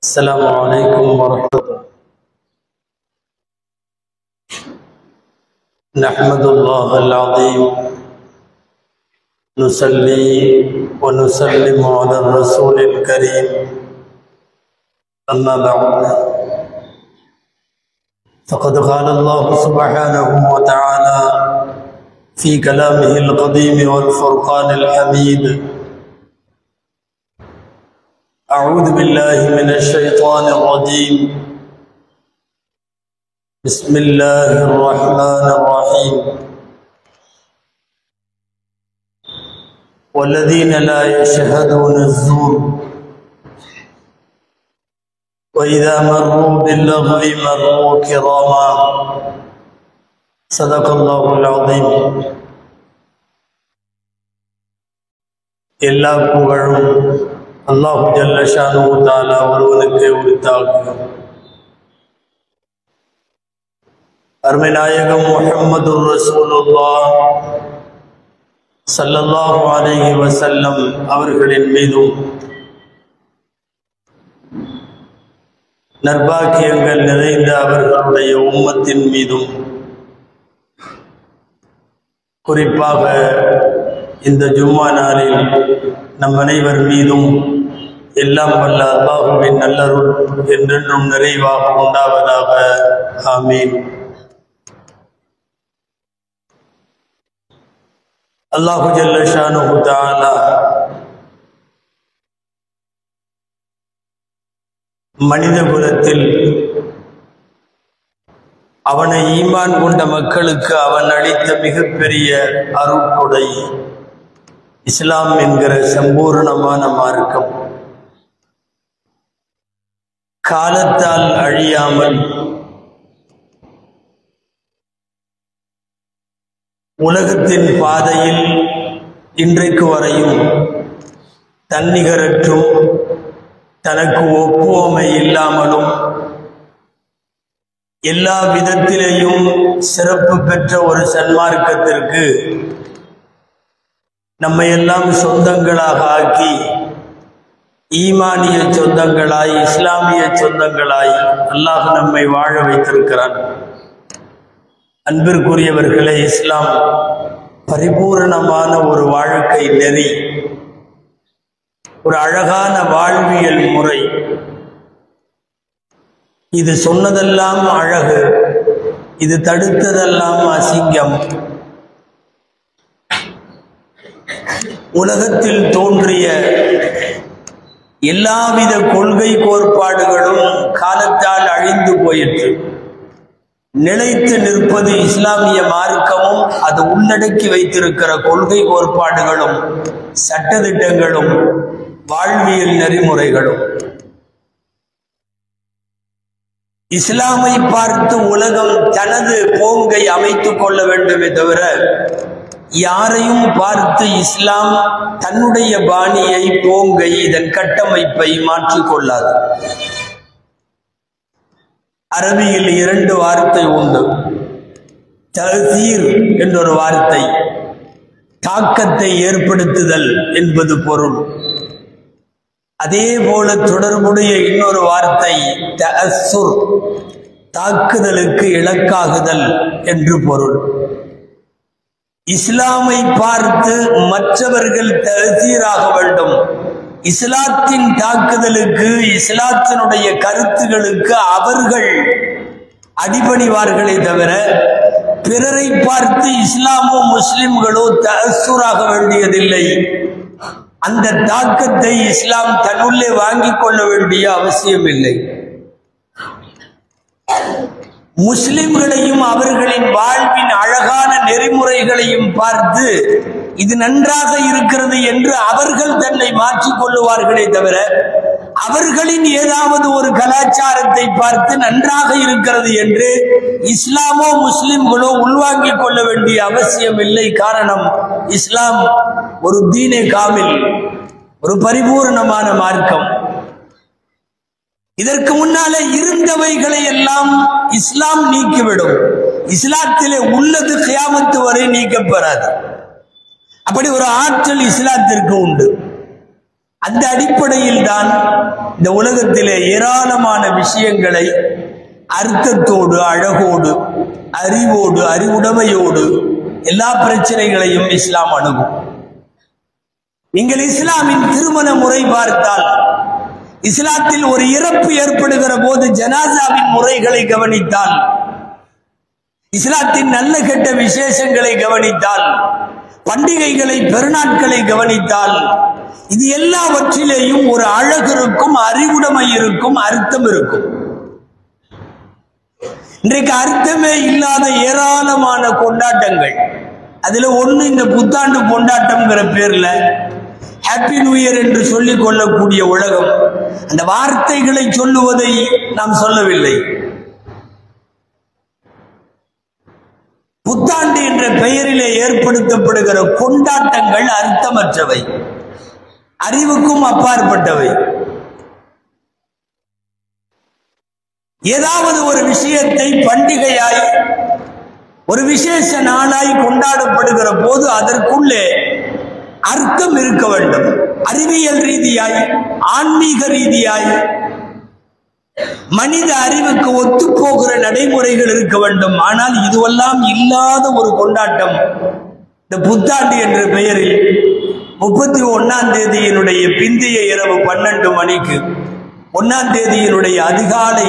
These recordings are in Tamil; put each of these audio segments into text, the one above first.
السلام عليكم ورحمة الله نحمد الله العظيم نصلي ونسلم على الرسول الكريم أما بعد فقد قال الله سبحانه وتعالى في كلامه القديم والفرقان الحميد أعوذ بالله من الشيطان الرجيم بسم الله الرحمن الرحيم والذين لا يشهدون الزور وإذا مروا باللغو مروا كراما صدق الله العظيم எல்லா புகழும் அல்லாஹு ஜல்லஷானு தாலா ஒருவனுக்கு உரித்தாகும் அருமை நாயகம் முஹம்மது ரசூலுல்லா சல்லல்லாஹு அலைஹி வஸல்லம் அவர்களின் மீதும் நற்பாக்கியங்கள் நிறைந்த அவர்களுடைய உம்மத்தின் மீதும் குறிப்பாக இந்த ஜும்மா நாளில் நம் அனைவர் மீதும் எல்லாம் வல்ல அல்லாஹுவின் நல்லருள் என்றென்றும் நிறைவாக உண்டாவதாக ஆமீன் அல்லாஹு ஜல்ல ஷானுஹு தஆலா மனித குலத்தில் அவனை ஈமான் கொண்ட மக்களுக்கு அவன் அளித்த மிகப்பெரிய அருட்கொடை இஸ்லாம் என்கிற சம்பூர்ணமான மார்க்கம் காலத்தால் அழியாமல் உலகத்தின் பாதையில் இன்றைக்கு வரையும் தன்னிகரற்றும் தனக்கு ஒப்புவமை இல்லாமலும் எல்லா விதத்திலேயும் சிறப்பு பெற்ற ஒரு சன்மார்க்கத்திற்கு நம்மை எல்லாம் சொந்தங்களாக ஆக்கி ஈமானிய சொந்தங்களாய் இஸ்லாமிய சொந்தங்களாய் அல்லாஹ் நம்மை வாழ வைத்திருக்கிறான் அன்பிற்குரியவர்களே இஸ்லாம் பரிபூரணமான ஒரு வாழ்க்கை நெறி ஒரு அழகான வாழ்வியல் முறை இது சொன்னதெல்லாம் அழகு இது தடுத்ததெல்லாம் அசிங்கம் உலகத்தில் தோன்றிய எல்லாவித கொள்கை கோட்பாடுகளும் காலத்தால் அழிந்து போயிற்று நிலைத்து நிற்பது இஸ்லாமிய மார்க்கமும் அது உள்ளடக்கி வைத்திருக்கிற கொள்கை கோட்பாடுகளும் சட்டத்திட்டங்களும் வாழ்வியல் நெறிமுறைகளும் இஸ்லாமை பார்த்து உலகம் தனது போங்கை அமைத்துக் கொள்ள வேண்டுமே தவிர யாரையும் பார்த்து இஸ்லாம் தன்னுடைய பாணியை போங்கை இதன் கட்டமைப்பை மாற்றிக்கொள்ளாது அரபியில் இரண்டு வார்த்தை உண்டு தசீர் என்றொரு வார்த்தை தாக்கத்தை ஏற்படுத்துதல் என்பது பொருள் அதே போல தொடர்புடைய இன்னொரு வார்த்தை தஅசுர் தாக்குதலுக்கு இலக்காகுதல் என்று பொருள் இஸ்லாமை பார்த்து மற்றவர்கள் தசீராக வேண்டும் இஸ்லாத்தின் தாக்குதலுக்கு இஸ்லாத்தினுடைய கருத்துகளுக்கு அவர்கள் அடிபணிவார்களே தவிர பிறரை பார்த்து இஸ்லாமோ முஸ்லிம்களோ தசூராக வேண்டியதில்லை அந்த தாக்கத்தை இஸ்லாம் தன்னுள்ளே வாங்கிக் கொள்ள வேண்டிய அவசியம் இல்லை முஸ்லிம்களையும் அவர்களின் வாழ்வின் அழகான நெறிமுறைகளையும் பார்த்து இது நன்றாக இருக்கிறது என்று அவர்கள் தன்னை மாற்றிக் கொள்ளுவார்களே தவிர அவர்களின் ஏதாவது ஒரு கலாச்சாரத்தை பார்த்து நன்றாக இருக்கிறது என்று இஸ்லாமோ முஸ்லிம்களோ உள்வாங்கிக் கொள்ள வேண்டிய அவசியம் இல்லை காரணம் இஸ்லாம் ஒரு தீனே காமில் ஒரு பரிபூர்ணமான மார்க்கம் இதற்கு முன்னாலே இருந்தவைகளை எல்லாம் இஸ்லாம் நீக்கிவிடும் இஸ்லாத்திலே உள்ளது கியாமத்து வரை நீக்கப்பெறாது அப்படி ஒரு ஆற்றல் இஸ்லாத்திற்கு உண்டு அந்த அடிப்படையில் தான் இந்த உலகத்திலே ஏராளமான விஷயங்களை அர்த்தத்தோடு அழகோடு அறிவோடு அறிவுடைமையோடு எல்லா பிரச்சனைகளையும் இஸ்லாம் அணுகும் நீங்கள் இஸ்லாமின் திருமண முறை பார்த்தால் இஸ்லாத்தில் ஒரு இறப்பு ஏற்படுகிற போது ஜனாசாவின் முறைகளை கவனித்தால் இஸ்லாத்தின் நல்ல கெட்ட விசேஷங்களை கவனித்தால் பண்டிகைகளை பெருநாட்களை கவனித்தால் இது எல்லாவற்றிலேயும் ஒரு அழகு இருக்கும் அறிவுடைமை இருக்கும் அர்த்தம் இருக்கும் இன்றைக்கு அர்த்தமே இல்லாத ஏராளமான கொண்டாட்டங்கள் அதுல ஒண்ணு இந்த புத்தாண்டு கொண்டாட்டம்ங்கிற பேர்ல ஹாப்பி நியூ இயர் என்று சொல்லிக் கொள்ளக்கூடிய உலகம் அந்த வார்த்தைகளை சொல்லுவதை நாம் சொல்லவில்லை புத்தாண்டு என்ற பெயரிலே ஏற்படுத்தப்படுகிற கொண்டாட்டங்கள் அர்த்தமற்றவை அறிவுக்கும் அப்பாற்பட்டவை ஏதாவது ஒரு விஷயத்தை பண்டிகையாய் ஒரு விசேஷ நாளாய் கொண்டாடப்படுகிற போது அதற்குள்ளே அர்த்தம் இருக்க வேண்டும் அறிவியல் ரீதியாய் ஆன்மீக ரீதியாய் மனித அறிவுக்கு ஒத்து போகிற நடைமுறைகள் இருக்க வேண்டும் ஆனால் இதுவெல்லாம் இல்லாத ஒரு கொண்டாட்டம் இந்த புத்தாண்டு என்ற பெயரில் முப்பத்தி ஒன்னாம் தேதியினுடைய பிந்தைய இரவு பன்னெண்டு மணிக்கு ஒன்னாம் தேதியினுடைய அதிகாலை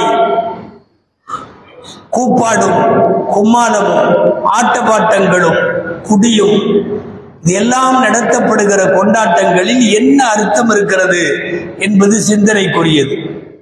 கூப்பாடும் கும்மாளமும் ஆட்டப்பாட்டங்களும் குடியும் இது எல்லாம் நடத்தப்படுகிற கொண்டாட்டங்களில் என்ன அர்த்தம் இருக்கிறது என்பது சிந்தனைக்குரியது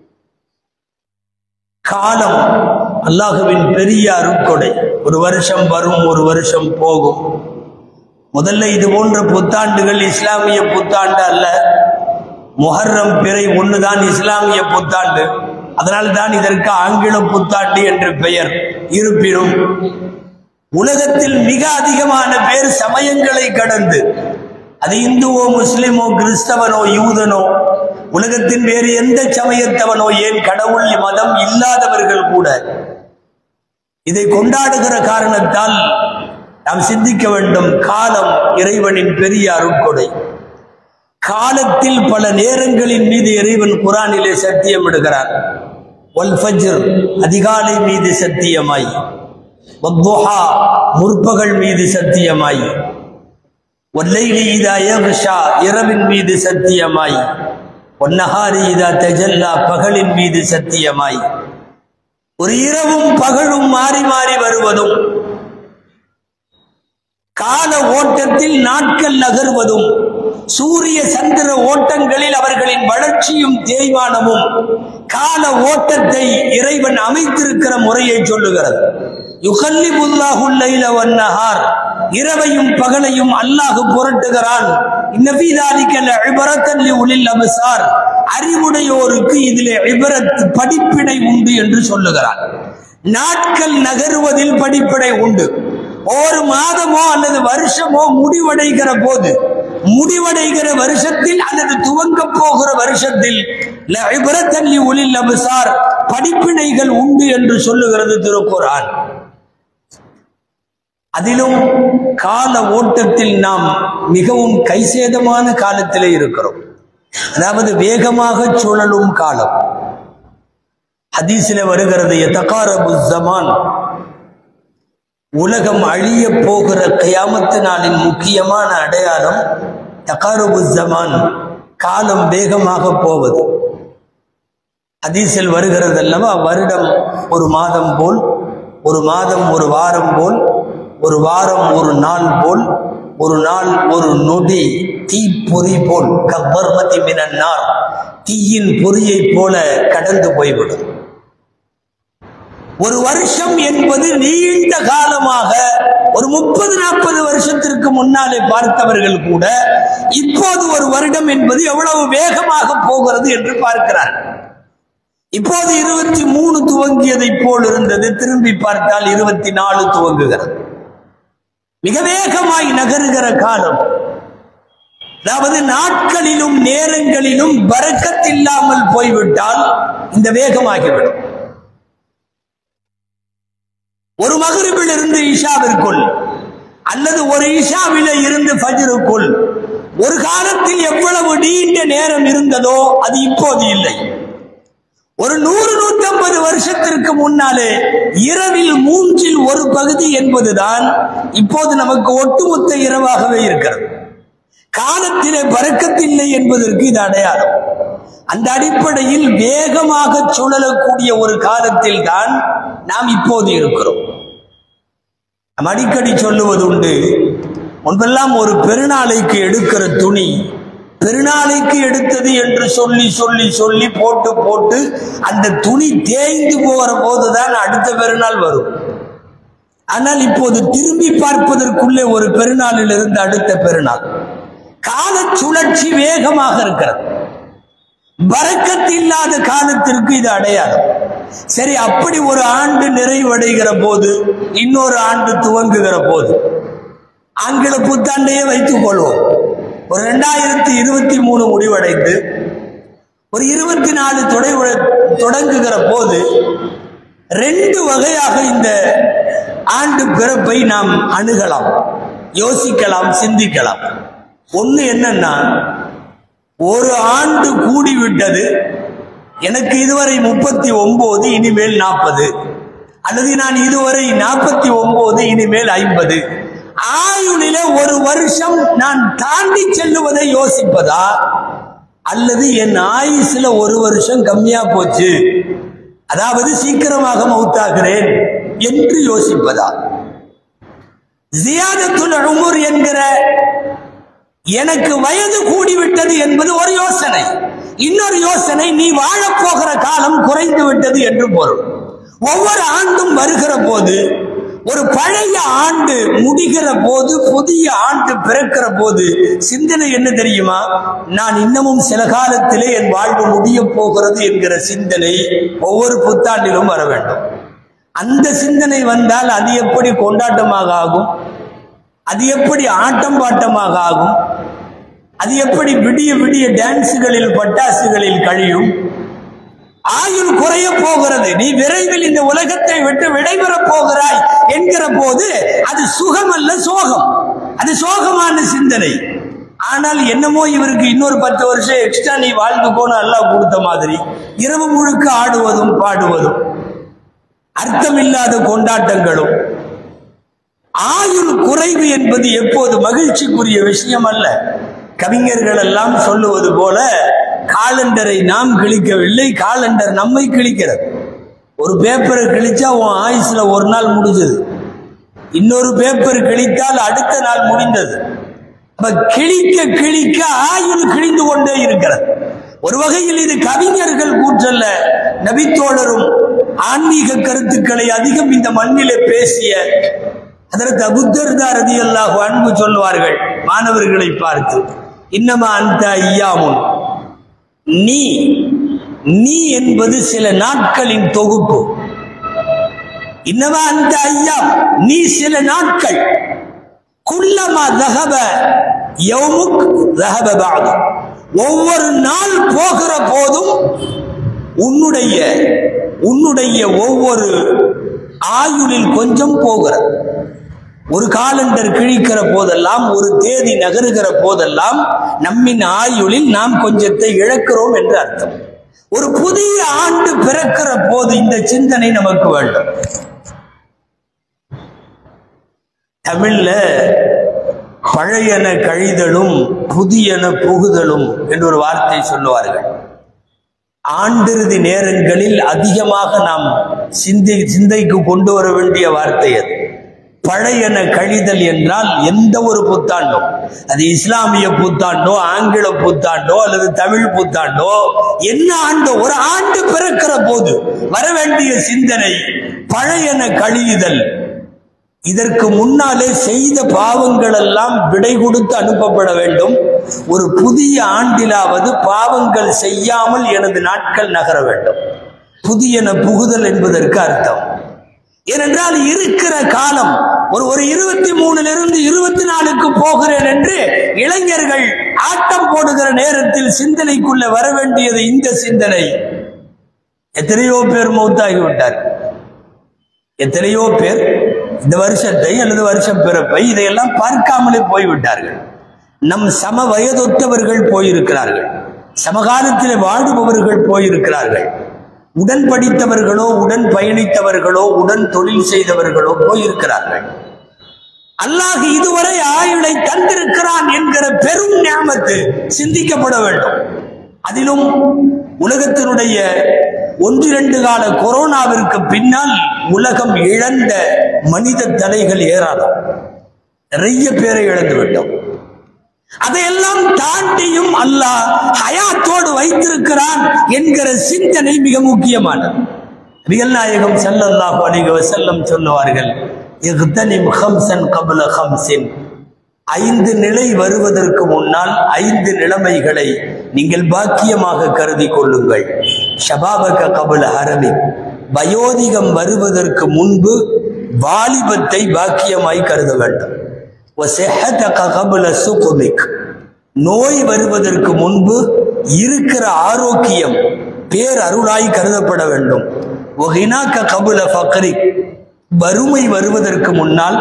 காலம் அல்லாஹுவின் பெரிய அருட்கொடை ஒரு வருஷம் வரும் ஒரு வருஷம் போகும் முதல்ல இது போன்ற புத்தாண்டுகள் இஸ்லாமிய புத்தாண்டு அல்ல முஹர்ரம் பிறை ஒண்ணுதான் இஸ்லாமிய புத்தாண்டு அதனால் தான் இதற்கு ஆங்கில புத்தாண்டு என்று பெயர் இருப்பினும் உலகத்தில் மிக அதிகமான பேர் சமயங்களை கடந்து அது இந்துவோ முஸ்லிமோ கிறிஸ்தவனோ யூதனோ உலகத்தின் வேறு எந்த சமயத்தவனோ ஏன் கடவுள் மதம் இல்லாதவர்கள் கூட இதை கொண்டாடுகிற காரணத்தால் நாம் சிந்திக்க வேண்டும் காலம் இறைவனின் பெரிய அருட்கொடை காலத்தில் பல நேரங்களின் மீது இறைவன் குரானிலே சத்தியமிடுகிறார் வல் ஃபஜ்ர் அதிகாலை மீது சத்தியமாய் வத்துஹா முற்பகல் மீது சத்தியமாய் வல்லைலி இதா யக்ஷா இரவின் மீது சத்தியமாய் ஒன்னஹாரி இதா தஜல்லா பகலின் மீது சத்தியமாய் ஒரு இரவும் பகலும் மாறி மாறி வருவதும் கால ஓட்டத்தில் நாட்கள் நகர்வதும் சூரிய சந்திர ஓட்டங்களில் அவர்களின் வளர்ச்சியும் தேய்மானமும் கால ஓட்டத்தை இறைவன் அமைத்திருக்கிற முறையை சொல்லுகிறது யுகல்லிபுல்லாஹுல் லைல வன்னஹார் இரவையும் பகலையும் அல்லாஹ் புரட்டுகிறான் இன்னபீதாலிக்கல் இபரத்தன் உலில் அபசார் அறிவுடையோருக்கு இதிலே இபரத் படிப்பினை உண்டு என்று சொல்லுகிறான் நாட்கள் நகருவதில் படிப்பினை உண்டு ஒரு மாதமோ அல்லது வருஷமோ முடிவடைகிற போது முடிவடைகிற வருஷத்தில் அல்லது துவங்க போகிற வருஷத்தில் இபரத்தல்லி ஒளில் அபசார் படிப்பினைகள் உண்டு என்று சொல்லுகிறது திருக்குறான் அதிலும் கால ஓட்டத்தில் நாம் மிகவும் கைசேதமான காலத்திலே இருக்கிறோம் அதாவது வேகமாக சுழலும் காலம் ஹதீஸில் வருகிறது எத்தகாரபு ஜமான் உலகம் அழிய போகிற கயாமத்து நாளின் முக்கியமான அடையாளம் தகாரபு ஜமான் காலம் வேகமாக போவது ஹதீஸில் வருகிறது அல்லவா வருடம் ஒரு மாதம் போல் ஒரு மாதம் ஒரு வாரம் போல் ஒரு வாரம் ஒரு நாள் போல் ஒரு நாள் ஒரு நொடி தீ பொறி போல் கப்பர்மதி மினன்னார் தீயின் பொறியை போல கடந்து போய்விடும் ஒரு வருஷம் என்பது நீண்ட காலமாக ஒரு முப்பது நாற்பது வருஷத்திற்கு முன்னாலே பார்த்தவர்கள் கூட இப்போது ஒரு வருடம் என்பது எவ்வளவு வேகமாக போகிறது என்று பார்க்கிறார் இப்போது இருபத்தி மூணு துவங்கியதை போல் இருந்தது திரும்பி பார்த்தால் இருபத்தி நாலு துவங்குகிறது மிக வேகமாய் நகருகிற காலம் அதாவது நாட்களிலும் நேரங்களிலும் பறக்கத்தில்லாமல் போய்விட்டால் இந்த வேகமாகிவிடும் ஒரு மகரிபில் இருந்து ஈஷாவிற்குள் அல்லது ஒரு ஈஷாவில இருந்து ஃபஜ்ருக்குள் ஒரு காலத்தில் எவ்வளவு நீண்ட நேரம் இருந்ததோ அது இப்போது இல்லை ஒரு நூறு நூற்றம்பது வருஷத்திற்கு முன்னாலே இரவில் மூன்றில் ஒரு பகுதி என்பதுதான் இப்போது நமக்கு ஒட்டுமொத்த இரவாகவே இருக்கிறது காலத்திலே பறக்கத்தில்லை என்பதற்கு இது அடையாளம் அந்த அடிப்படையில் வேகமாக சுழலக்கூடிய ஒரு காலத்தில் தான் நாம் இப்போது இருக்கிறோம் நாம் அடிக்கடி சொல்லுவது உண்டு முன்பெல்லாம் ஒரு பெருநாளைக்கு எடுக்கிற துணி பெருநாளைக்கு எடுத்தது என்று சொல்லி சொல்லி சொல்லி போட்டு போட்டு அந்த துணி தேய்ந்து போகிற போதுதான் அடுத்த பெருநாள் வரும் ஆனால் இப்போது திரும்பி பார்ப்பதற்குள்ளே ஒரு பெருநாளில் இருந்து அடுத்த பெருநாள் கால சுழற்சி வேகமாக இருக்கிறது பறக்கத்து இல்லாத காலத்திற்கு இது அடையாளம் சரி அப்படி ஒரு ஆண்டு நிறைவடைகிற போது இன்னொரு ஆண்டு துவங்குகிற போது ஆங்கில புத்தாண்டையே வைத்துக் கொள்வோம் ஒரு ரெண்டாயிரத்தி இருபத்தி மூணு முடிவடைந்து ஒரு இருபத்தி நாலு தொடை தொடங்குகிற போது ரெண்டு வகையாக இந்த ஆண்டு பிறப்பை நாம் அணுகலாம் யோசிக்கலாம் சிந்திக்கலாம் ஒன்று என்னன்னா ஒரு ஆண்டு கூடிவிட்டது எனக்கு இதுவரை முப்பத்தி ஒன்பது இனிமேல் நாற்பது அல்லது நான் இதுவரை நாற்பத்தி ஒன்பது இனிமேல் ஐம்பது ஆயுளில ஒரு வருஷம் நான் தாண்டி செல்லுவதை யோசிப்பதா அல்லது என் ஆயுசுல ஒரு வருஷம் கம்மியா போச்சு அதாவது சீக்கிரமாக மௌத்தாகிறேன் என்று யோசிப்பதா ஜியாதத்துல் உமுர் என்கிற எனக்கு வயது கூடிவிட்டது என்பது ஒரு யோசனை இன்னொரு யோசனை நீ வாழப்போகிற காலம் குறைந்து விட்டது என்று பொருள் ஒவ்வொரு ஆண்டும் வருகிற போது ஒரு பழைய ஆண்டு முடிகிற போது புதிய ஆண்டு பிறக்கிற போது சிந்தனை என்ன தெரியுமா நான் இன்னமும் சில காலத்திலே என் வாழ்வு முடிய போகிறது என்கிற சிந்தனை ஒவ்வொரு புத்தாண்டிலும் வர வேண்டும் அந்த சிந்தனை வந்தால் அது எப்படி கொண்டாட்டமாக ஆகும் அது எப்படி ஆட்டம் பாட்டமாக ஆகும் அது எப்படி விடிய விடிய டான்ஸுகளில் பட்டாசுகளில் கழியும் ஆயுள் குறைய போகிறது நீ விரைவில் இந்த உலகத்தை விட்டு விடைபெறப் போகிறாய் என்கிற போது அது சுகம் அல்ல சோகம் அது சோகமான சிந்தனை ஆனால் என்னமோ இவருக்கு இன்னொரு பத்து வருஷம் எக்ஸ்ட்ரா நீ வாழ்ந்து போன அல்லாஹ் கொடுத்த மாதிரி இரவு முழுக்க ஆடுவதும் பாடுவதும் அர்த்தமில்லாத கொண்டாட்டங்களும் ஆயுள் குறைவு என்பது எப்போது மகிழ்ச்சிக்குரிய விஷயம் அல்ல கவிஞர்கள் எல்லாம் சொல்லுவது போல காலண்டரை நாம் கிழிக்கவில்லை காலண்டர் நம்மை கிழிக்கிறது ஒரு பேப்பரை கிழிச்சா உன் ஆயுசுல ஒரு நாள் முடிஞ்சது இன்னொரு பேப்பர் கிழித்தால் அடுத்த நாள் முடிந்தது அப்ப கிழிக்க கிழிக்க ஆயுள் கிழிந்து கொண்டே இருக்கிறது ஒரு வகையில் இது கவிஞர்கள் கூற்றல்ல நபித்தோழரும் ஆன்மீக கருத்துக்களை அதிகம் இந்த மண்ணிலே பேசிய அதற்கு அபுத்தர்தார் ரதியல்லாஹு அன்பு சொல்வார்கள் மாணவர்களை பார்த்து இன்னமா அந்த ஐயாமுன் நீ நீ என்பது சில நாட்களின் தொகுப்பு இன்னமா அந்த ஐயா நீ சில நாட்கள் குள்ளமா தகப யௌமுக் தகப பாது ஒவ்வொரு நாள் போகிற போதும் உன்னுடைய உன்னுடைய ஒவ்வொரு ஆயுளில் கொஞ்சம் போகிறது ஒரு காலண்டர் கிழிக்கிற போதெல்லாம் ஒரு தேதி நகருகிற போதெல்லாம் நம்மின் ஆயுளில் நாம் கொஞ்சத்தை இழக்கிறோம் என்று அர்த்தம் ஒரு புதிய ஆண்டு பிறக்கிற போது இந்த சிந்தனை நமக்கு வேண்டும் தமிழ்ல பழையன கழிதலும் புதியன புகுதலும் என்று ஒரு வார்த்தை சொல்லுவார்கள் ஆண்டிறுதி நேரங்களில் அதிகமாக நாம் சிந்தை சிந்தைக்கு கொண்டு வர வேண்டிய வார்த்தை அது பழையன கழிதல் என்றால் எந்த ஒரு புத்தாண்டோ அது இஸ்லாமிய புத்தாண்டோ ஆங்கில புத்தாண்டோ அல்லது தமிழ் புத்தாண்டோ என்ன ஆண்டோ ஒரு ஆண்டு பிறக்கிற போது வர வேண்டிய சிந்தனை பழையன கழியுதல் இதற்கு முன்னாலே செய்த பாவங்கள் எல்லாம் விடை கொடுத்து அனுப்பப்பட வேண்டும் ஒரு புதிய ஆண்டிலாவது பாவங்கள் செய்யாமல் எனது நாட்கள் நகர வேண்டும் புதியன புகுதல் என்பதற்கு அர்த்தம் ஏனென்றால் இருக்கிற காலம் ஒரு ஒரு இருபத்தி மூணுல இருந்து இருபத்தி நாலுக்கு போகிறேன் என்று இளைஞர்கள் ஆட்டம் போடுகிற நேரத்தில் சிந்தனைக்குள்ள வர வேண்டியது இந்த சிந்தனை எத்தனையோ பேர் மௌத்தாகி விட்டார் எத்தனையோ பேர் இந்த வருஷத்தை அல்லது வருஷம் பிறப்பை இதையெல்லாம் பார்க்காமலே போய்விட்டார்கள் நம் சம வயதொத்தவர்கள் போயிருக்கிறார்கள் சமகாலத்தில் வாழுபவர்கள் போயிருக்கிறார்கள் உடன் படித்தவர்களோ உடன் பயணித்தவர்களோ உடன் தொழில் செய்தவர்களோ போயிருக்கிறார்கள் அல்லாஹ் இதுவரை ஆயுளை தந்திருக்கிறான் என்கிற பெரும் ஞாபத்து சிந்திக்கப்பட வேண்டும் அதிலும் உலகத்தினுடைய ஒன்றிரண்டு கால கொரோனாவிற்கு பின்னால் உலகம் இழந்த மனித தலைகள் ஏராளம் நிறைய பேரை இழந்து விட்டோம் அதையெல்லாம் தாண்டியும் அல்லாஹ் ஹயாத்தோடு வைத்திருக்கிறான் என்கிற சிந்தனை மிக முக்கியமானது நபிகள் நாயகம் ஸல்லல்லாஹு அலைஹி வஸல்லம் சொல்லுவார்கள் இக்தனிம் ஹம்சன் கபல ஹம்சின் ஐந்து நிலை வருவதற்கு முன்னால் ஐந்து நிலைமைகளை நீங்கள் பாக்கியமாக கருதி கொள்ளுங்கள் ஷபாபக கபல ஹரமி வயோதிகம் வருவதற்கு முன்பு வாலிபத்தை பாக்கியமாய் கருத வேண்டும் وَصِحَّتَكَ قَبْلَ سُقُمِكَ நோய் வருவதற்கு முன்பு இருக்கிற ஆரோக்கியம் பேர் அருளாய் கருதப்பட வேண்டும் ஒஹினாக்க கபுல ஃபக்ரி வறுமை வருவதற்கு முன்னால்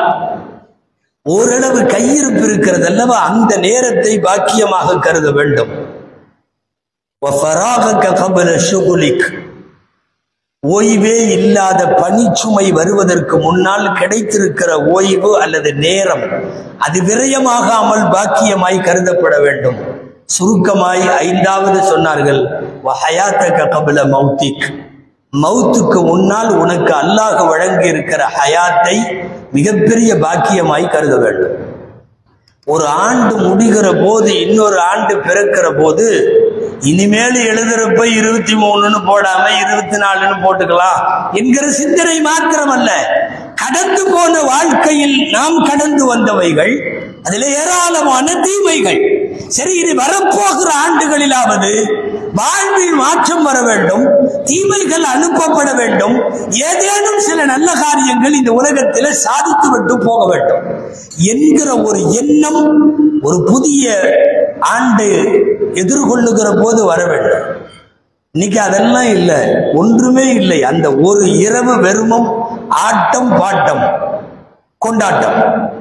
ஓரளவு கையிருப்பு இருக்கிறது அல்லவா அந்த நேரத்தை பாக்கியமாக கருத வேண்டும் وَفَرَاغَكَ قَبْلَ شُغُلِكَ ஓய்வே இல்லாத பணிச்சுமை வருவதற்கு முன்னால் கிடைத்திருக்கிற ஓய்வு அல்லது நேரம் அது விரயமாகாமல் பாக்கியமாய் கருதப்பட வேண்டும் சுருக்கமாய் ஐந்தாவது சொன்னார்கள் வஹயாத்தக கபல மௌத்திக் மௌத்துக்கு முன்னால் உனக்கு அல்லாஹ் வழங்கி இருக்கிற ஹயாத்தை மிகப்பெரிய பாக்கியமாய் கருத வேண்டும் ஒரு ஆண்டு முடிகிற போது இன்னொரு ஆண்டு பிறக்கிற போது இனிமேல் எழுதுறப்ப இருபத்தி மூணுன்னு போடாம இருபத்தி நாலுன்னு போட்டுக்கலாம் என்கிற சிந்தனை மாத்திரமல்ல கடந்து போன வாழ்க்கையில் நாம் கடந்து வந்தவைகள் அதில் ஏராளமான தீமைகள் சரி இனி வரப்போகிற ஆண்டுகளிலாவது வாழ்வில் மாற்றம் வர வேண்டும் தீமைகள் அனுப்பப்பட வேண்டும் ஏதேனும் சில நல்ல காரியங்கள் இந்த உலகத்தில் சாதித்து விட்டு போக வேண்டும் என்கிற ஒரு எண்ணம் ஒரு புதிய ஆண்டு எதிர்கொள்ளுகிற போது வர வேண்டும் இன்னைக்கு அதெல்லாம் இல்லை ஒன்றுமே இல்லை அந்த ஒரு இரவு வெறுமம் ஆட்டம் பாட்டம் கொண்டாட்டம்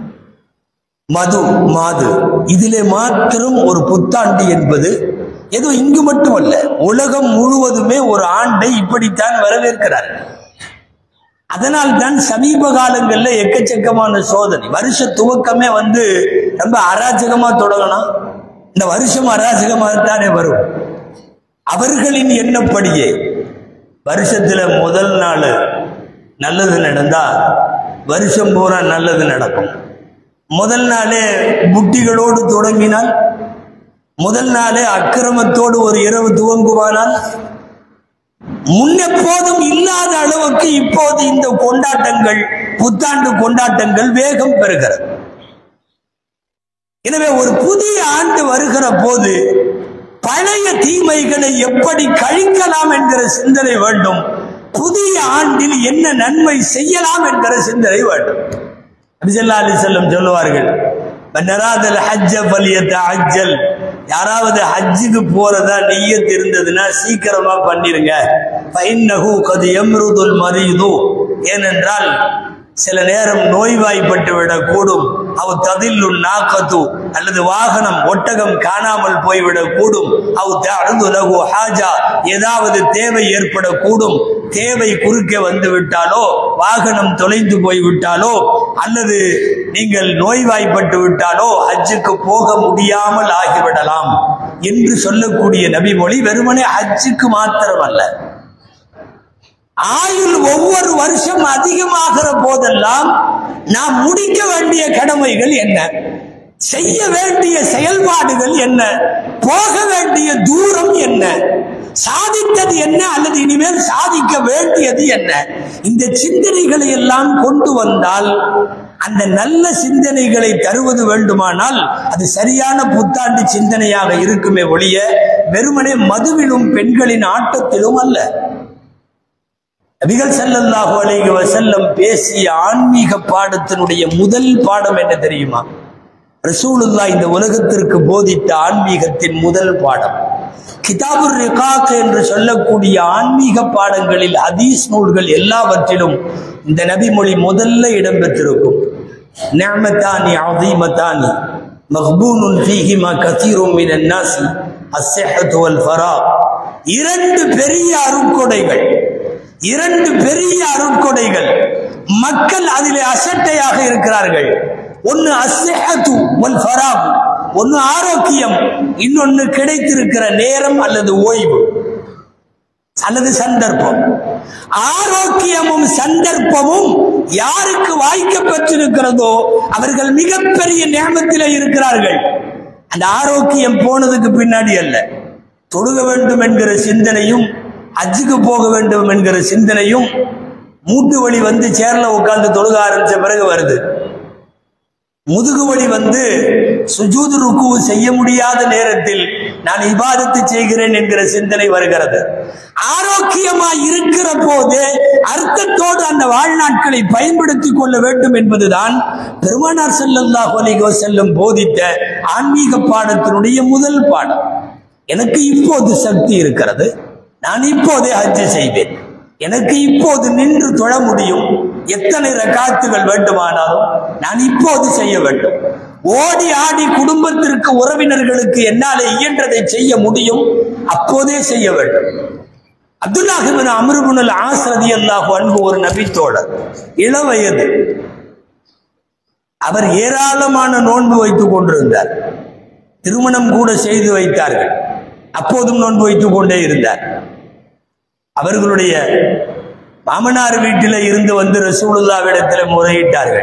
மது மாது இதிலே மாத்திரம் ஒரு புத்தாண்டு என்பது ஏதோ இங்கு மட்டுமல்ல உலகம் முழுவதுமே ஒரு ஆண்டை இப்படித்தான் வரவேற்கிறார்கள் அதனால் தான் சமீப காலங்களில் எக்கச்சக்கமான சோதனை வருஷ துவக்கமே வந்து ரொம்ப அராஜகமா தொடங்கணும் இந்த வருஷம் அராஜகமாகத்தானே வரும் அவர்களின் எண்ணப்படியே வருஷத்துல முதல் நாள் நல்லது நடந்தா வருஷம் பூரா நல்லது நடக்கும் முதல் நாளே புட்டிகளோடு தொடங்கினால் முதல் நாளே அக்கிரமத்தோடு ஒரு இரவு துவங்குவானால் முன்னெப்போதும் இல்லாத அளவுக்கு இப்போது இந்த கொண்டாட்டங்கள் புத்தாண்டு கொண்டாட்டங்கள் வேகம் பெறுகிறது எனவே ஒரு புதிய ஆண்டு வருகிற போது பழைய தீமைகளை எப்படி கழிக்கலாம் என்கிற சிந்தனை வேண்டும் புதிய ஆண்டில் என்ன நன்மை செய்யலாம் என்கிற சிந்தனை வேண்டும் அபிசல்லா அலி செல்லம் சொல்லுவார்கள் நராதல் ஹஜ்ஜ பலியத்த அஜ்ஜல் யாராவது ஹஜ்ஜுக்கு போறதா நெய்யத்து இருந்ததுன்னா சீக்கிரமா பண்ணிருங்க பைன்னஹு கது எம்ருதுல் மரீது ஏனென்றால் சில நேரம் நோய்வாய்ப்பட்டு விடக்கூடும் அவ் ததில்லு நாக்கத்து அல்லது வாகனம் ஒட்டகம் காணாமல் போய்விடக் கூடும் அவ் தழுதுலகு ஹாஜா ஏதாவது தேவை ஏற்படக்கூடும் தேவை குறுக்கே வந்து விட்டாலோ வாகனம் தொலைந்து போய் விட்டாலோ அல்லது நீங்கள் நோய்வாய்ப்பட்டு விட்டாலோ ஹஜ்ஜுக்கு போக முடியாமல் ஆகிவிடலாம் என்று சொல்லக்கூடிய நபிமொழி வெறுமனே ஹஜ்ஜுக்கு மாத்திரமல்ல ஆயுள் ஒவ்வொரு வருஷம் அதிகமாகிற போதெல்லாம் நாம் முடிக்க வேண்டிய கடமைகள் என்ன செய்ய வேண்டிய செயல்பாடுகள் என்ன போக வேண்டிய தூரம் என்ன சாதித்தது என்ன அல்லது இனிமேல் சாதிக்க வேண்டியது என்ன இந்த சிந்தனைகளை எல்லாம் கொண்டு வந்தால் அந்த நல்ல சிந்தனைகளை தருவது வேண்டுமானால் அது சரியான புத்தாண்டு சிந்தனையாக இருக்குமே ஒழிய வெறுமனே மதுவிலும் பெண்களின் ஆட்டத்திலும் அல்ல நபிகள் ஸல்லல்லாஹு அலைஹி வஸல்லம் பேசிய ஆன்மீக பாடத்தினுடைய முதல் பாடம் என்ன தெரியுமா ரசூலுல்லா இந்த உலகத்திற்கு போதித்த ஆன்மீகத்தின் முதல் பாடம் கிதாபுர் ரிகாக் என்று சொல்லக்கூடிய ஆன்மீக பாடங்களில் ஹதீஸ் நூல்கள் எல்லாவற்றிலும் இந்த நபிமொழி முதல்ல இடம்பெற்றிருக்கும் நிஅமத்தானி அதீமத்தானி மஹ்பூனுன் ஃபீஹிமா கதீரும் மினன் நாசி அஸ்ஸஹத்து வல் ஃபரா இரண்டு பெரிய அருட்கொடைகள் இரண்டு பெரிய அருட்கொடைகள் மக்கள் அதிலே அசட்டையாக இருக்கிறார்கள் ஒன்னு அஸ்ஸஹத்து வல் ஃபரா ஒன்னு ஆரோக்கியம் இன்னொன்னு கிடைத்திருக்கிற நேரம் அல்லது ஓய்வு அல்லது சந்தர்ப்பம் ஆரோக்கியமும் சந்தர்ப்பமும் யாருக்கு வாய்க்க பெற்றிருக்கிறதோ அவர்கள் மிகப்பெரிய நேமத்திலே இருக்கிறார்கள் அந்த ஆரோக்கியம் போனதுக்கு பின்னாடி அல்ல தொழுக வேண்டும் என்கிற சிந்தனையும் அஜுக்கு போக வேண்டும் என்கிற சிந்தனையும் மூட்டு வலி வந்து சேர்ல உட்கார்ந்து தொழுக ஆரம்பிச்ச பிறகு வருது முதுகு வலி வந்து சுஜூது ருக்கு செய்ய முடியாத நேரத்தில் நான் இபாதத்து செய்கிறேன் என்கிற சிந்தனை வருகிறது ஆரோக்கியமா இருக்கிற போது அர்த்தத்தோடு அந்த வாழ்நாட்களை பயன்படுத்திக் கொள்ள வேண்டும் என்பதுதான் பெருமானார் ஸல்லல்லாஹு அலைஹி வஸல்லம் போதித்த ஆன்மீக பாடத்தினுடைய முதல் பாடம் எனக்கு இப்போது சக்தி இருக்கிறது நான் இப்போதே ஹஜ்ஜு செய்வேன் எனக்கு இப்போது நின்று தொழ முடியும் எத்தனை ரகாத்துகள் வேண்டுமானாலும் நான் இப்போது செய்ய வேண்டும் ஓடி ஆடி குடும்பத்திற்கு உறவினர்களுக்கு என்னாலே இயன்றதை செய்ய முடியும் அப்போதே செய்ய வேண்டும் அப்துல்லாஹிபின் அமருபுனல் ஆசிரதி அல்லாஹு அன்பு ஒரு நபித்தோழர் இளவயது அவர் ஏராளமான நோன்பு வைத்துக் கொண்டிருந்தார் திருமணம் கூட செய்து வைத்தார்கள் அப்போதும் நோன்பு வைத்துக் கொண்டே இருந்தார் அவர்களுடைய மாமனார் வீட்டில் இருந்து வந்து ரசூலுல்லாவிடத்தில் முறையிட்டார்கள்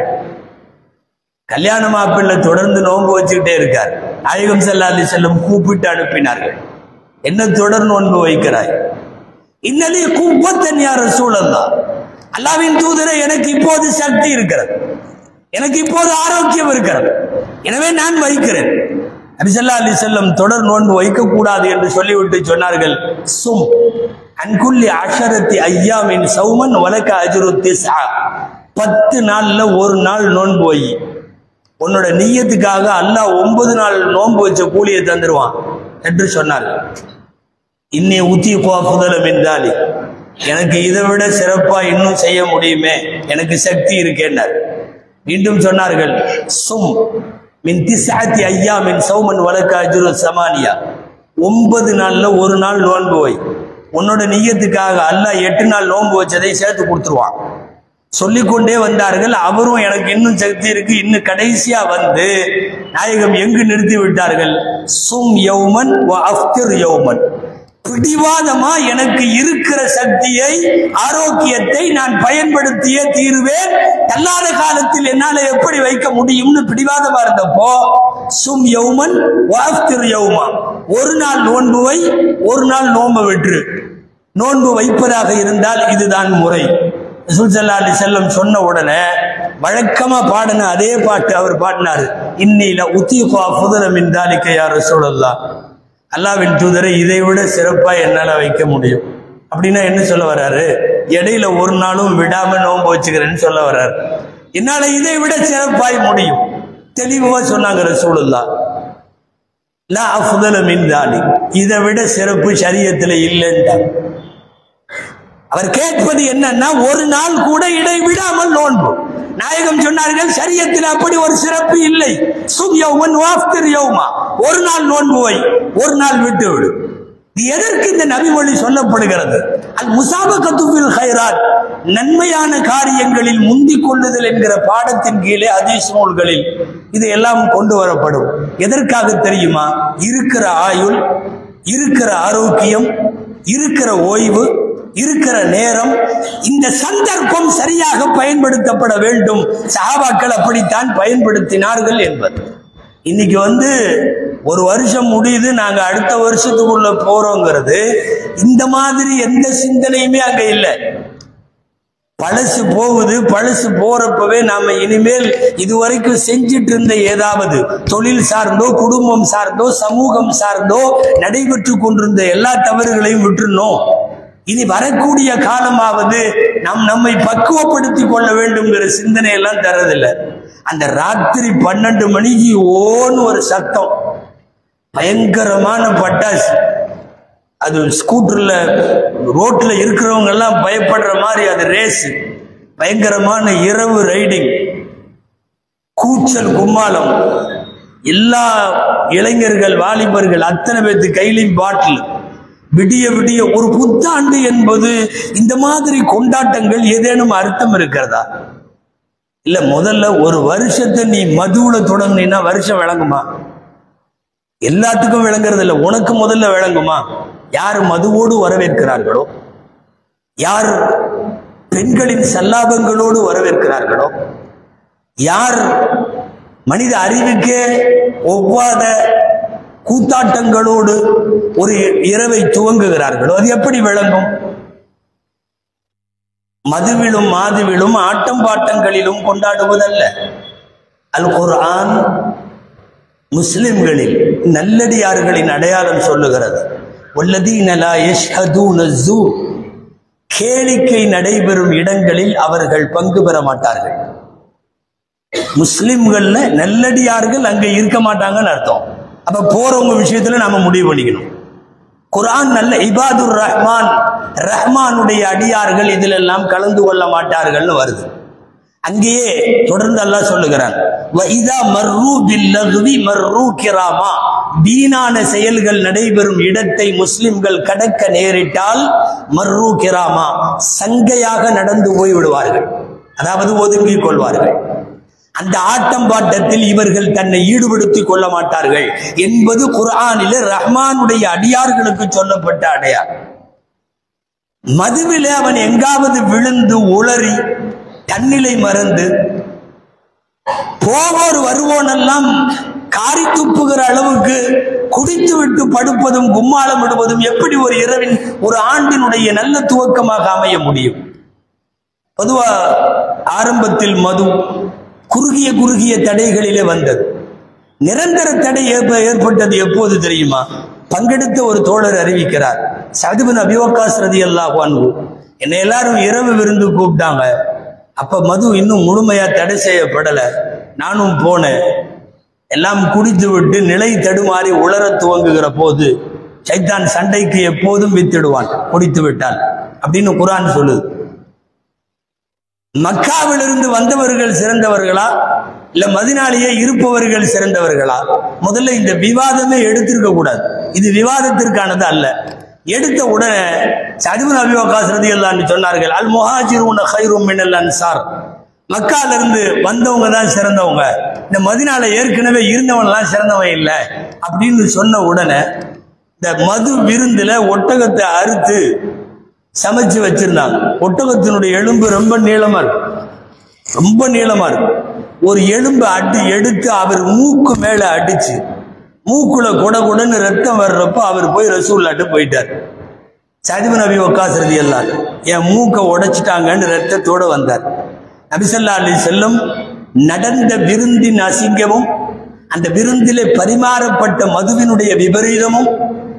கல்யாண மாப்பிள்ளை தொடர்ந்து நோன்பு வச்சுக்கிட்டே இருக்கார் நாயகம் ஸல்லல்லாஹு அலைஹி செல்லும் கூப்பிட்டு அனுப்பினார்கள் என்ன தொடர் நோன்பு வைக்கிறாய் இன்னலே குப்பத்தன் யார் ரசூலல்லா அல்லாவின் தூதரை எனக்கு இப்போது சக்தி இருக்கிறது எனக்கு இப்போது ஆரோக்கியம் இருக்கிறது எனவே நான் வைக்கிறேன் நபிசல்லா அலி செல்லம் தொடர் நோன்பு வைக்கக்கூடாது என்று சொல்லிவிட்டு சொன்னார்கள் சும் அன்குல்லி அஷரத்தி ஐயாமின் சௌமன் வழக்க அஜுருத்தி பத்து நாள்ல ஒரு நாள் நோன்பு வை உன்னோட நீயத்துக்காக அல்லாஹ் ஒன்பது நாள் நோன்பு வச்ச கூலியை தந்துருவான் என்று சொன்னார் இன்னே உத்தி கோபுதலம் என்றாலி எனக்கு இதை விட சிறப்பா இன்னும் செய்ய முடியுமே எனக்கு சக்தி இருக்கேன்னார் மீண்டும் சொன்னார்கள் சும் மின் திசாத்தி ஐயா மின் சௌமன் வழக்க அஜுரு சமானியா ஒன்பது நாள்ல ஒரு நாள் நோன்பு வை உன்னோட நீயத்துக்காக அல்லாஹ் எட்டு நாள் நோன்பு வச்சதை சேர்த்து கொடுத்துருவான் சொல்லிக்கொண்டே வந்தார்கள் அவரும் எனக்கு இன்னும் சக்தி இருக்கு இன்னும் கடைசியா வந்து நாயகம் எங்கு நிறுத்தி விட்டார்கள் சும் யௌமன் வ அஃப்திர் யௌமன் பிடிவாதமா எனக்கு இருக்கிற சக்தியை ஆரோக்கியத்தை நான் பயன்படுத்தியே தீருவேன் தள்ளாத காலத்தில் என்னால எப்படி வைக்க முடியும்னு பிடிவாதமா இருந்தப்போ சும் யௌமன் வாஸ்திர் யௌமா ஒரு நாள் நோன்புவை ஒரு நாள் நோன்பு விட்டுரு நோன்பு வைப்பதாக இருந்தால் இதுதான் முறை ரசூலுல்லாஹி அலைஹி செல்லம் சொன்ன உடனே வழக்கமா பாடின அதே பாட்டு அவர் பாடினாரு இன்னில உத்தீஃபா புதல மின் தாலிக்க யா ரசூலுல்லாஹ் அல்லாவின் தூதரை இதை விட சிறப்பா என்னால வைக்க முடியும் அப்படின்னா என்ன சொல்ல வர்றாரு இடையில ஒரு நாளும் விடாம நோன்பு வச்சுக்கிறேன்னு சொல்ல வர்றாரு என்னால இதை விட சிறப்பாய் முடியும் தெளிவா சொன்னாங்க ரசூலுல்லா லா அஃதல மின் தாலி இதை விட சிறப்பு சரியத்துல இல்லைன்றாங்க அவர் கேட்பது என்னன்னா ஒரு நாள் கூட இடைவிடாமல் நோன்பு நாயகம் சொன்னார்கள் சரியத்தில் அப்படி ஒரு சிறப்பு இல்லை சும் யௌமன் வாஃப்திர் யௌமா ஒரு நாள் நோன்பு வை ஒரு நாள் விட்டு விடு இது எதற்கு இந்த நபிமொழி சொல்லப்படுகிறது அல் முசாபகத்துபில் ஹைராத் நன்மையான காரியங்களில் முந்திக் கொள்ளுதல் என்கிற பாடத்தின் கீழே அதீஸ் நூல்களில் இது எல்லாம் கொண்டு வரப்படும் எதற்காக தெரியுமா இருக்கிற ஆயுள் இருக்கிற ஆரோக்கியம் இருக்கிற ஓய்வு இருக்கிற நேரம் இந்த சந்தர்ப்பம் சரியாக பயன்படுத்தப்பட வேண்டும் சஹாபாக்கள் அப்படித்தான் பயன்படுத்தினார்கள் என்பது இன்னைக்கு வந்து ஒரு வருஷம் முடியுது நாங்க அடுத்த வருஷத்துக்குள்ள போறோங்கிறது இந்த மாதிரி எந்த சிந்தனையுமே அங்க இல்லை பழசு போகுது பழசு போறப்பவே நாம இனிமேல் இதுவரைக்கும் செஞ்சிட்டு இருந்த ஏதாவது தொழில் சார்ந்தோ குடும்பம் சார்ந்தோ சமூகம் சார்ந்தோ நடைபெற்று கொண்டிருந்த எல்லா தவறுகளையும் விட்டுருணும் இனி வரக்கூடிய காலமாவது நாம் நம்மை பக்குவப்படுத்தி கொள்ள வேண்டும்ங்கிற சிந்தனை எல்லாம் தரதில்லை அந்த ராத்திரி பன்னெண்டு மணிக்கு ஓன்னு ஒரு சத்தம் பயங்கரமான பட்டாசு அது ஸ்கூட்டர்ல ரோட்ல இருக்கிறவங்க எல்லாம் பயப்படுற மாதிரி அது ரேஸ் பயங்கரமான இரவு ரைடிங் கூச்சல் கும்மாளம் எல்லா இளைஞர்கள் வாலிபர்கள் அத்தனை பேர்த்து கையிலையும் பாட்டில் விடிய விடிய ஒரு புத்தாண்டு என்பது இந்த மாதிரி கொண்டாட்டங்கள் ஏதேனும் அர்த்தம் இருக்கிறதா இல்ல முதல்ல ஒரு வருஷத்தை நீ மதுவுல தொடங்கினா வருஷம் விளங்குமா எல்லாத்துக்கும் விளங்குறது இல்ல உனக்கு முதல்ல விளங்குமா யார் மதுவோடு வரவேற்கிறார்களோ யார் பெண்களின் சல்லாபங்களோடு வரவேற்கிறார்களோ யார் மனித அறிவுக்கே ஒவ்வாத கூத்தாட்டங்களோடு ஒரு இரவை துவங்குகிறார்களோ அது எப்படி விளங்கும் மதுவிலும் மாதுவிலும் ஆட்டம் பாட்டங்களிலும் கொண்டாடுவதல்ல அல் குர்ஆன் முஸ்லிம்களில் நல்லடியார்களின் அடையாளம் சொல்லுகிறது வல்லதீன லா யஷ்ஹதூன ஸூர் கேளிக்கை நடைபெறும் இடங்களில் அவர்கள் பங்கு பெற மாட்டார்கள் முஸ்லிம்கள்ல நல்லடியார்கள் அங்க இருக்க மாட்டாங்கன்னு அர்த்தம் அப்ப போறவங்க விஷயத்துல நாம முடிவு பண்ணிக்கணும் குர்ஆன் நல்ல இபாதுர் ரஹ்மான் ரஹ்மானுடைய அடியார்கள் இதில் எல்லாம் கலந்து கொள்ள மாட்டார்கள்னு வருது அங்கேயே தொடர்ந்து அல்லாஹ் சொல்லுகிறான் வைதா மர்ரு பில்லகுவி மர்ரு கிராமா வீணான செயல்கள் நடைபெறும் இடத்தை முஸ்லிம்கள் கடக்க நேரிட்டால் மர்ரு கிராமா சங்கையாக நடந்து போய் விடுவார்கள் அதாவது ஒதுங்கிக் கொள்வார்கள் அந்த ஆட்டம் பாட்டத்தில் இவர்கள் தன்னை ஈடுபடுத்திக் கொள்ள மாட்டார்கள் என்பது குர்ஆனிலே ரஹ்மானுடைய அடியார்களுக்கு சொல்லப்பட்ட அடையார் மதுவிலே அவன் எங்காவது விழுந்து உளறி தன்னிலை மறந்து போவோர் வருவோனெல்லாம் காரி துப்புகிற அளவுக்கு குடித்து விட்டு படுப்பதும் கும்மாளம் விடுவதும் எப்படி ஒரு இரவின் ஒரு ஆண்டினுடைய நல்ல துவக்கமாக அமைய முடியும் பொதுவா ஆரம்பத்தில் மது குறுகிய குறுகிய தடைகளிலே வந்தது நிரந்தர தடை ஏற்ப- ஏற்பட்டது எப்போது தெரியுமா பங்கெடுத்த ஒரு தோழர் அறிவிக்கிறார் சதுபின் அபிவகாஸ் ரதி அல்லாஹ் என்னை எல்லாரும் இரவு விருந்து கூப்பிட்டாங்க அப்ப மது இன்னும் முழுமையா தடை செய்யப்படல நானும் போனேன் எல்லாம் குடித்து விட்டு நிலை தடுமாறி உளர துவங்குகிற போது சைத்தான் சண்டைக்கு எப்போதும் வித்திடுவான் குடித்து விட்டால் அப்படின்னு குரான் சொல்லுது மக்காவிலிருந்து வந்தவர்கள் சிறந்தவர்களா இல்ல மதினாலேயே இருப்பவர்கள் சிறந்தவர்களா முதல்ல இந்த விவாதமே எடுத்திருக்க கூடாது இது விவாதத்திற்கானது அல்ல எடுத்த உடனே சதுபன் அபிவகாஸ் ரதி சொன்னார்கள் அல் முஹாஜிர் ஹைரும் மின்னல் அன்சார் மக்கால இருந்து வந்தவங்க தான் சிறந்தவங்க இந்த மதினால ஏற்கனவே இருந்தவன்லாம் சிறந்தவன் இல்லை அப்படின்னு சொன்ன உடனே இந்த மது விருந்துல ஒட்டகத்தை அறுத்து சமைச்சு வச்சிருந்தாங்க ஒட்டகத்தினுடைய எலும்பு ரொம்ப நீளமா இருக்கு ரொம்ப நீளமா இருக்கு ஒரு எலும்பு அடி எடுத்து அவர் மூக்கு மேல அடிச்சு மூக்குல குட குடன்னு ரத்தம் வர்றப்போ அவர் போய் ரசூல்லாட்டு போயிட்டார் சதிபு நபி உக்காசுறது எல்லாம் என் மூக்கை உடைச்சிட்டாங்கன்னு ரத்தத்தோட வந்தார் நபிசல்லா அலி செல்லம் நடந்த விருந்தின் அசிங்கமும் அந்த விருந்திலே பரிமாறப்பட்ட மதுவினுடைய விபரீதமும்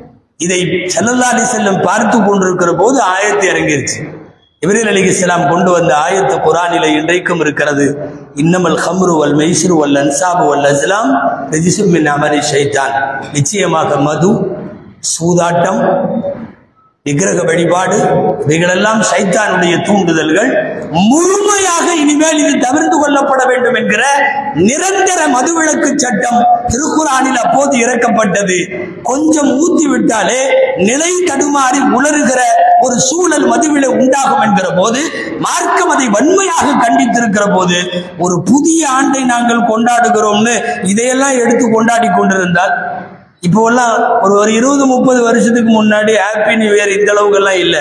இதை ஸல்லல்லாஹு அலைஹி செல்லம் பார்த்து கொண்டிருக்கிற போது ஆயத்து இறங்கிருச்சு இப்ரீல் அலிஹிஸ்ஸலாம் கொண்டு வந்த ஆயத்து குரானிலே இன்றைக்கும் இருக்கிறது இன்னமல் ஹம்ரு வல் மைஸ்ரு வல் அன்சாபு வல் அஸ்லாம் ரிஜிசும் மின் அமரி ஷைத்தான் நிச்சயமாக மது சூதாட்டம் விக்கிரக வழிபாடு இவைகளெல்லாம் சைத்தானுடைய தூண்டுதல்கள் முழுமையாக இனிமேல் இது தவிர்த்து கொள்ளப்பட வேண்டும் என்கிற நிரந்தர மதுவிலக்கு சட்டம் திருக்குறானில் அப்போது இறக்கப்பட்டது கொஞ்சம் ஊத்தி விட்டாலே நிலை தடுமாறி உளறுகிற ஒரு சூழல் மதுவில உண்டாகும் என்கிற போது மார்க்கம் அதை வன்மையாக கண்டித்திருக்கிற போது ஒரு புதிய ஆண்டை நாங்கள் கொண்டாடுகிறோம்னு இதையெல்லாம் எடுத்து கொண்டாடி கொண்டிருந்தால் இப்போ எல்லாம் ஒரு ஒரு இருபது முப்பது வருஷத்துக்கு முன்னாடி ஹாப்பி நியூ இயர் இந்த அளவுக்கு எல்லாம் இல்லை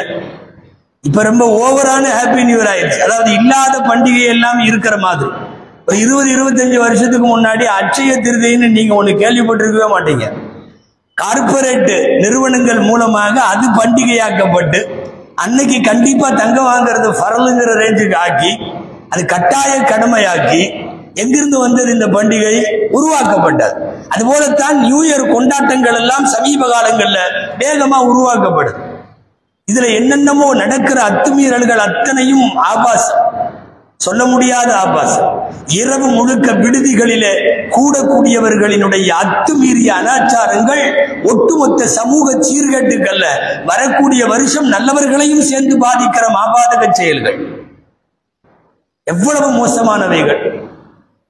இப்ப ரொம்ப ஓவரான ஹாப்பி நியூ இயர் ஆயிடுச்சு அதாவது இல்லாத பண்டிகை எல்லாம் இருக்கிற மாதிரி ஒரு இருபது இருபத்தஞ்சு வருஷத்துக்கு முன்னாடி அட்சய திருதைன்னு நீங்க ஒண்ணு கேள்விப்பட்டிருக்கவே மாட்டீங்க கார்ப்பரேட் நிறுவனங்கள் மூலமாக அது பண்டிகையாக்கப்பட்டு அன்னைக்கு கண்டிப்பா தங்கம் வாங்குறது ஃபரலுங்கிற ரேஞ்சுக்கு ஆக்கி அது கட்டாய கடமையாக்கி எங்கிருந்து வந்தது இந்த பண்டிகை உருவாக்கப்பட்டது அதுபோலத்தான் நியூ இயர் கொண்டாட்டங்கள் எல்லாம் சமீப காலங்கள்ல வேகமா உருவாக்கப்படுது இதுல என்னென்னமோ நடக்கிற அத்துமீறல்கள் அத்தனையும் ஆபாசம் சொல்ல முடியாத ஆபாசம் இரவு முழுக்க விடுதிகளிலே கூடக்கூடியவர்களினுடைய அத்துமீறிய அனாச்சாரங்கள் ஒட்டுமொத்த சமூக சீர்கேட்டுக்கல்ல வரக்கூடிய வருஷம் நல்லவர்களையும் சேர்ந்து பாதிக்கிற மாபாதக செயல்கள் எவ்வளவு மோசமானவைகள்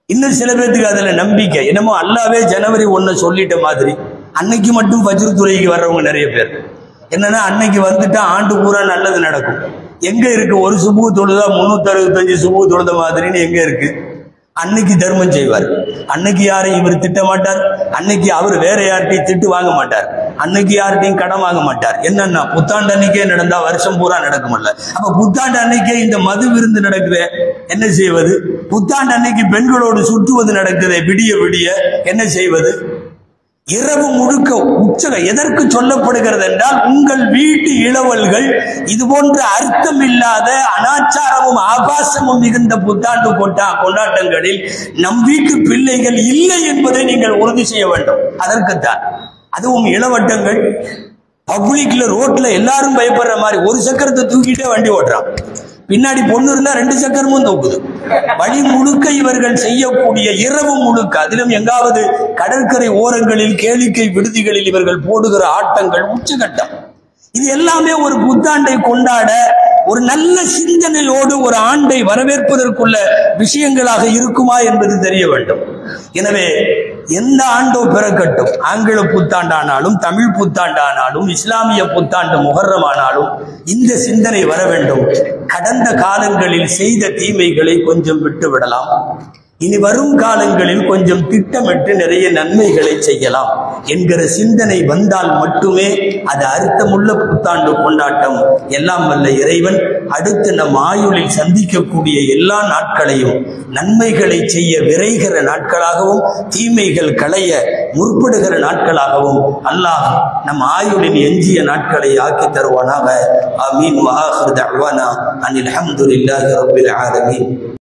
இன்னும் சில பேர்த்துக்கு அதுல நம்பிக்கை என்னமோ அல்லாவே ஜனவரி ஒன்னு சொல்லிட்ட மாதிரி அன்னைக்கு மட்டும் பஜ்ர் துறைக்கு வர்றவங்க நிறைய பேர் என்னன்னா அன்னைக்கு வந்துட்டா ஆண்டு பூரா நல்லது நடக்கும் எங்க இருக்கு ஒரு சுபு தொழுதா முன்னூத்தி அறுபத்தஞ்சு சுபு தொழுத மாதிரின்னு எங்க இருக்கு அன்னைக்கு தர்மம் செய்வார் அன்னைக்கு யாரையும் இவர் திட்ட மாட்டார் அன்னைக்கு அவர் வேற யார்கிட்டையும் திட்டு வாங்க மாட்டார் அன்னைக்கு யார்கிட்டையும் கடன் வாங்க மாட்டார் என்னன்னா புத்தாண்டு அன்னைக்கே நடந்தா வருஷம் பூரா நடக்கும்ல அப்ப புத்தாண்டு அன்னைக்கே இந்த மது விருந்து நடக்குது என்ன செய்வது புத்தாண்டு அன்னைக்கு பெண்களோடு சுற்றுவது நடக்குது விடிய விடிய என்ன செய்வது இரவு முழுக்க உச்சக எதற்கு சொல்லப்படுகிறது என்றால் உங்கள் வீட்டு இளவல்கள் இது போன்ற அர்த்தம் இல்லாத அனாச்சாரமும் ஆபாசமும் மிகுந்த புத்தாண்டு கொண்டா கொண்டாட்டங்களில் நம் வீட்டு பிள்ளைகள் இல்லை என்பதை நீங்கள் உறுதி செய்ய வேண்டும் அதற்குத்தான் அதுவும் இளவட்டங்கள் பப்ளிக்ல ரோட்ல எல்லாரும் பயப்படுற மாதிரி ஒரு சக்கரத்தை தூக்கிட்டே வண்டி ஓட்டுறான் பின்னாடி பொண்ணு இருந்தா ரெண்டு சக்கரமும் தூக்குது வழி முழுக்க இவர்கள் செய்யக்கூடிய இரவு முழுக்க அதிலும் எங்காவது கடற்கரை ஓரங்களில் கேளிக்கை விடுதிகளில் இவர்கள் போடுகிற ஆட்டங்கள் உச்சகட்டம் இது எல்லாமே ஒரு புத்தாண்டை கொண்டாட ஒரு நல்ல சிந்தனையோடு ஒரு ஆண்டை வரவேற்பதற்குள்ள விஷயங்களாக இருக்குமா என்பது தெரிய வேண்டும் எனவே எந்த ஆண்டோ பிறக்கட்டும் ஆங்கில புத்தாண்டானாலும் தமிழ் புத்தாண்டானாலும் இஸ்லாமிய புத்தாண்டு முகர்ரமானாலும் இந்த சிந்தனை வர வேண்டும் கடந்த காலங்களில் செய்த தீமைகளை கொஞ்சம் விட்டு விடலாம் இனி வரும் காலங்களில் கொஞ்சம் திட்டமிட்டு நிறைய நன்மைகளை செய்யலாம் என்கிற சிந்தனை வந்தால் மட்டுமே அது அர்த்தமுள்ள புத்தாண்டு கொண்டாட்டம் எல்லாம் வல்ல இறைவன் அடுத்து நம் ஆயுளில் சந்திக்கக்கூடிய எல்லா நாட்களையும் நன்மைகளை செய்ய விரைகிற நாட்களாகவும் தீமைகள் களைய முற்படுகிற நாட்களாகவும் அல்லாஹ் நம் ஆயுளின் எஞ்சிய நாட்களை ஆக்கி தருவானாக அமீன் வாஹர் தஅவானா அனில் ஹம்துலில்லாஹி ரப்பில் ஆலமீன்